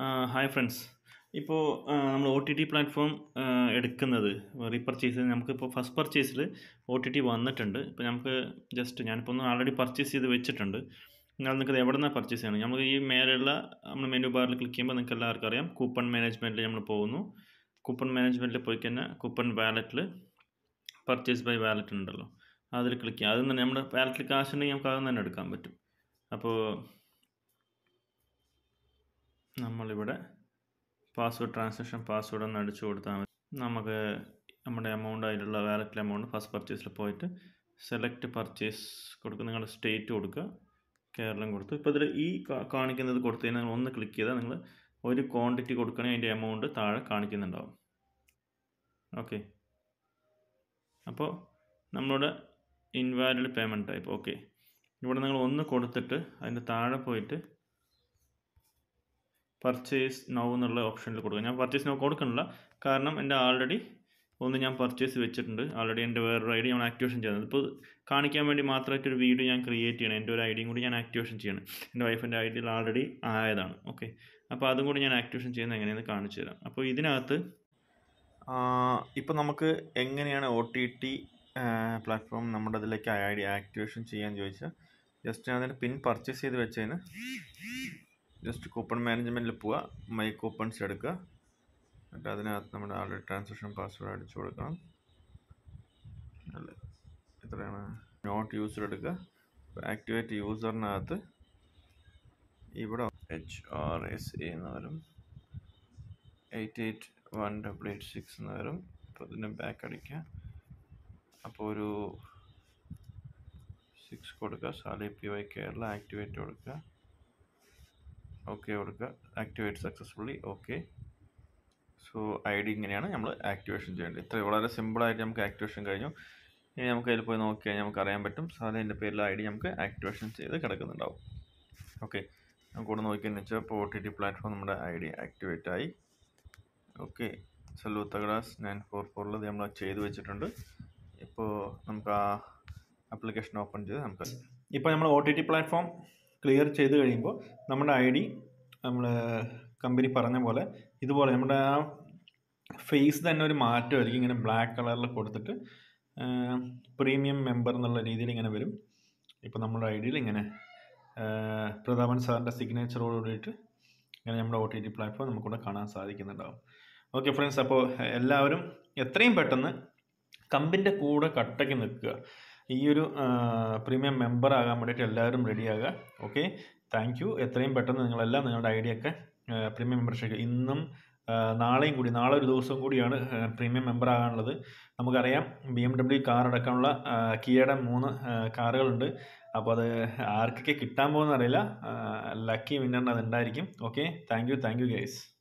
hi friends ഇപ്പോൾ നമ്മൾ O T T platform എടുക്കുന്നത് റീപർച്ചേസ് നമുക്കിപ്പോൾ ഫസ്റ്റ് പർച്ചേസിൽ ഒ ടി ടി വന്നിട്ടുണ്ട് ഇപ്പോൾ നമുക്ക് ജസ്റ്റ് ഞാനിപ്പോൾ ഒന്ന് ആൾറെഡി പർച്ചേസ് ചെയ്ത് വെച്ചിട്ടുണ്ട് എന്നാൽ നിങ്ങൾക്ക് എവിടെ നിന്നാണ് പർച്ചേസ് ചെയ്യണം നമുക്ക് ഈ മേലെയുള്ള നമ്മൾ മെനു ബാറിൽ ക്ലിക്ക് ചെയ്യുമ്പോൾ നിങ്ങൾക്ക് എല്ലാവർക്കും അറിയാം കൂപ്പൺ മാനേജ്മെൻറ്റിൽ നമ്മൾ പോകുന്നു കൂപ്പൺ മാനേജ്മെൻറ്റിൽ പോയി കഴിഞ്ഞാൽ കൂപ്പൺ വാലറ്റിൽ പർച്ചേസ് ബൈ വാലറ്റ് ഉണ്ടല്ലോ അതിൽ ക്ലിക്ക് ചെയ്യാം അതിൽ തന്നെ നമ്മുടെ വാലറ്റിൽ കാശ് ഉണ്ടെങ്കിൽ നമുക്ക് അതിൽ തന്നെ എടുക്കാൻ പറ്റും അപ്പോൾ നമ്മളിവിടെ പാസ്വേഡ് ട്രാൻസാക്ഷൻ പാസ്വേഡ് ഒന്ന് അടിച്ചു കൊടുത്താൽ മതി നമുക്ക് നമ്മുടെ എമൗണ്ട് അതിലുള്ള വാലറ്റിലെ എമൗണ്ട് ഫസ്റ്റ് പർച്ചേസിൽ പോയിട്ട് സെലക്ട് പർച്ചേസ് കൊടുക്കുക നിങ്ങളുടെ സ്റ്റേറ്റ് കൊടുക്കുക കേരളം കൊടുത്തു ഇപ്പോൾ ഇതിൽ ഈ കാ- കാണിക്കുന്നത് കൊടുത്തു കഴിഞ്ഞാൽ നിങ്ങൾ ഒന്ന് ക്ലിക്ക് ചെയ്താൽ നിങ്ങൾ ഒരു ക്വാണ്ടിറ്റി കൊടുക്കുകയാണെങ്കിൽ അതിൻ്റെ എമൗണ്ട് താഴെ കാണിക്കുന്നുണ്ടാവും ഓക്കെ അപ്പോൾ നമ്മളുടെ ഇൻവാലിഡ് പേയ്മെൻറ്റ് ടൈപ്പ് ഓക്കെ ഇവിടെ നിങ്ങൾ ഒന്ന് കൊടുത്തിട്ട് അതിൻ്റെ താഴെ പോയിട്ട് പർച്ചേസ് നൗ എന്നുള്ള ഓപ്ഷനിൽ കൊടുക്കുക ഞാൻ പർച്ചേസ് നൗ കൊടുക്കണില്ല കാരണം എൻ്റെ ആൾറെഡി ഒന്ന് ഞാൻ പർച്ചേസ് വെച്ചിട്ടുണ്ട് ആൾറെഡി എൻ്റെ വേറൊരു ഐ ഡി ഞാൻ ആക്ടിവേഷൻ ചെയ്യുന്നത് ഇപ്പോൾ കാണിക്കാൻ വേണ്ടി മാത്രമായിട്ട് ഒരു വീഡിയോ ഞാൻ ക്രിയേറ്റ് ചെയ്യണം എൻ്റെ ഒരു ഐ ഡിയും കൂടി ഞാൻ ആക്ടിവേഷൻ ചെയ്യണം എൻ്റെ വൈഫിൻ്റെ ഐ ഡിയിൽ ആൾറെഡി ആയതാണ് ഓക്കെ അപ്പോൾ അതും കൂടി ഞാൻ ആക്ടിവേഷൻ ചെയ്യുന്നത് എങ്ങനെയെന്ന് കാണിച്ചു തരാം അപ്പോൾ ഇതിനകത്ത് ഇപ്പോൾ നമുക്ക് എങ്ങനെയാണ് ഒ ടി ടി പ്ലാറ്റ്ഫോം നമ്മുടെ ഇതിലേക്ക് ഐ ഡി ആക്ടിവേഷൻ ചെയ്യാൻ ചോദിച്ചാൽ ജസ്റ്റ് ഞാൻ അതിന് പിൻ പർച്ചേസ് ചെയ്ത് വെച്ചതിന് ജസ്റ്റ് കൂപ്പൺ മാനേജ്മെൻറ്റിൽ പോവുക മൈ കൂപ്പൺസ് എടുക്കുക എന്നിട്ട് അതിനകത്ത് നമ്മുടെ ആൾറെഡി ട്രാൻസാക്ഷൻ പാസ്വേഡ് അടിച്ചു കൊടുക്കണം അല്ല എത്രയാണ് നോട്ട് യൂസർ എടുക്കുക ആക്ടിവേറ്റ് യൂസറിനകത്ത് ഇവിടെ എച്ച് ആർ എസ് എ എന്ന് വരും eight eight one double eight six എന്ന് വരും അപ്പോൾ ഇതിൻ്റെ ബാക്ക് അടിക്കുക അപ്പോൾ ഒരു സിക്സ് കൊടുക്കുക സാലി പി വൈ കേരള ആക്ടിവേറ്റ് കൊടുക്കുക ഓക്കെ കൊടുക്കുക activate successfully okay so I D ഇങ്ങനെയാണ് നമ്മൾ ആക്ടിവേഷൻ ചെയ്യേണ്ടത് ഇത്ര വളരെ സിമ്പിളായിട്ട് നമുക്ക് ആക്ടിവേഷൻ കഴിഞ്ഞു ഇനി നമുക്ക് അതിൽ പോയി നോക്കി കഴിഞ്ഞാൽ നമുക്ക് അറിയാൻ പറ്റും സാധനത്തിൻ്റെ പേരിൽ ഐ ഡി നമുക്ക് ആക്ടിവേഷൻ ചെയ്ത് കിടക്കുന്നുണ്ടാവും ഓക്കെ നമുക്ക് കൂടെ നോക്കിയെന്ന് വെച്ചാൽ ഇപ്പോൾ ഒ ടി ടി പ്ലാറ്റ്ഫോം നമ്മുടെ ഐ ഡി ആക്ടിവേറ്റ് ആയി ഓക്കെ സല്ലൂത്തഗ്രാസ് നയൻ ഫോർ ഫോറിൽ നമ്മൾ ചെയ്ത് വെച്ചിട്ടുണ്ട് ഇപ്പോൾ നമുക്ക് ആ ആപ്ലിക്കേഷൻ ഓപ്പൺ ചെയ്ത് നമുക്ക് ഇപ്പോൾ നമ്മൾ O T T platform clear ചെയ്ത് കഴിയുമ്പോൾ നമ്മുടെ ഐ ഡി നമ്മൾ കമ്പനി പറഞ്ഞ പോലെ ഇതുപോലെ നമ്മുടെ ആ ഫേസ് തന്നെ ഒരു മാറ്റമായിരിക്കും ഇങ്ങനെ ബ്ലാക്ക് കളറിൽ കൊടുത്തിട്ട് പ്രീമിയം മെമ്പർ എന്നുള്ള രീതിയിൽ ഇങ്ങനെ വരും ഇപ്പോൾ നമ്മുടെ ഐ ഡിയിൽ ഇങ്ങനെ ആ, പ്രതാപൻ സാറിൻ്റെ സിഗ്നേച്ചറോട് കൂടിയിട്ട് ഇങ്ങനെ നമ്മുടെ ഒ ടി ടി പ്ലാറ്റ്ഫോം നമുക്കിവിടെ കാണാൻ സാധിക്കുന്നുണ്ടാവും ഓക്കെ ഫ്രണ്ട്സ് അപ്പോൾ എല്ലാവരും എത്രയും പെട്ടെന്ന് കമ്പിൻ്റെ കൂടെ കട്ടയ്ക്ക് നിൽക്കുക ഈ ഒരു പ്രീമിയം മെമ്പർ ആകാൻ വേണ്ടിയിട്ട് എല്ലാവരും റെഡിയാകുക ഓക്കെ താങ്ക് യു എത്രയും പെട്ടെന്ന് നിങ്ങളെല്ലാം നിങ്ങളുടെ ഐഡിയ ഒക്കെ പ്രീമിയം മെമ്പർഷിപ്പ് ഇന്നും ആ, നാളെയും കൂടി നാളെ ഒരു ദിവസവും കൂടിയാണ് പ്രീമിയം മെമ്പർ ആകാനുള്ളത് നമുക്കറിയാം ബി എം ഡബ്ല്യു കാർ അടക്കമുള്ള ആ, കിയയുടെ മൂന്ന് ആ, കാറുകളുണ്ട് അപ്പോൾ അത് ആർക്കൊക്കെ കിട്ടാൻ പോകുന്ന അറിയില്ല ലക്കി വിന്നറിന് അത് ഉണ്ടായിരിക്കും okay thank you thank you guys